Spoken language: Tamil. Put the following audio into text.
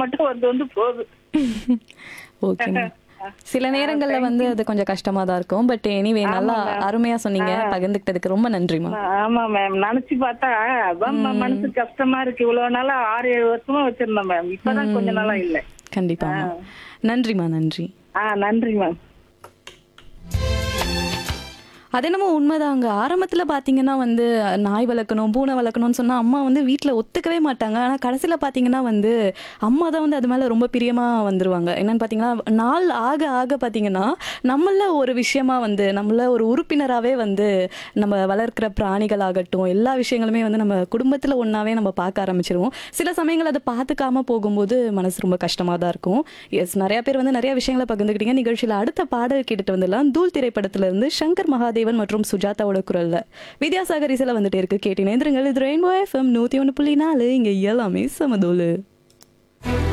மட்டும் வந்து வந்து போகுது ஓகே சில நேரங்கள்ல வந்து அது கொஞ்சம் கஷ்டமா தான் இருக்கும் பட் எனிவே நல்லா அருமையா சொன்னீங்க பகிர்ந்துக்கிட்டதுக்கு ரொம்ப நன்றிமா ஆமா மேம் நினைச்சு பார்த்தா அதான் மேம் மனசு கஷ்டமா இருக்கு இவ்வளவு நாளா ஆறு ஏழு வருஷமா வச்சிருந்தேன் மேம் இப்பதான் கொஞ்ச நாளா இல்ல கண்டிப்பாமா நன்றிமா நன்றி ஆ நன்றி மேம் அது என்னமோ உண்மைதாங்க ஆரம்பத்துல பாத்தீங்கன்னா வந்து நாய் வளர்க்கணும் பூனை வளர்க்கணும்னு சொன்னா அம்மா வந்து வீட்ல ஒத்துக்கவே மாட்டாங்க ஆனா கடைசியில பாத்தீங்கன்னா வந்து அம்மா தான் வந்து அது மேல ரொம்ப பிரியமா வந்துருவாங்க என்னன்னு பாத்தீங்கன்னா நாள் ஆக ஆக பாத்தீங்கன்னா நம்மள ஒரு விஷயமா வந்து நம்மள ஒரு உறுப்பினராவே வந்து நம்ம வளர்க்கிற பிராணிகள் ஆகட்டும் எல்லா விஷயங்களுமே வந்து நம்ம குடும்பத்துல ஒண்ணாவே நம்ம பார்க்க ஆரம்பிச்சிருவோம் சில சமயங்கள் அதை பார்த்துக்காம போகும்போது மனசு ரொம்ப கஷ்டமா தான் இருக்கும் எஸ் நிறைய பேர் வந்து நிறைய விஷயங்களை பகிர்ந்துக்கிட்டீங்க நிகழ்ச்சியில அடுத்த பாடல் கேட்டுட்டு வந்துடலாம் தூள் திரைப்படத்துல இருந்து சங்கர் மகாதேவன் மற்றும் சுஜாதாவோட குரல்ல வித்யாசாகர் இசையில வந்துட்டு இருக்கு கேட்டு நேந்திரங்கள் இது ரெயின்போ எஃப்எம் நூத்தி ஒன்று புள்ளி நாலு இங்க எல்லாமே சமதோலு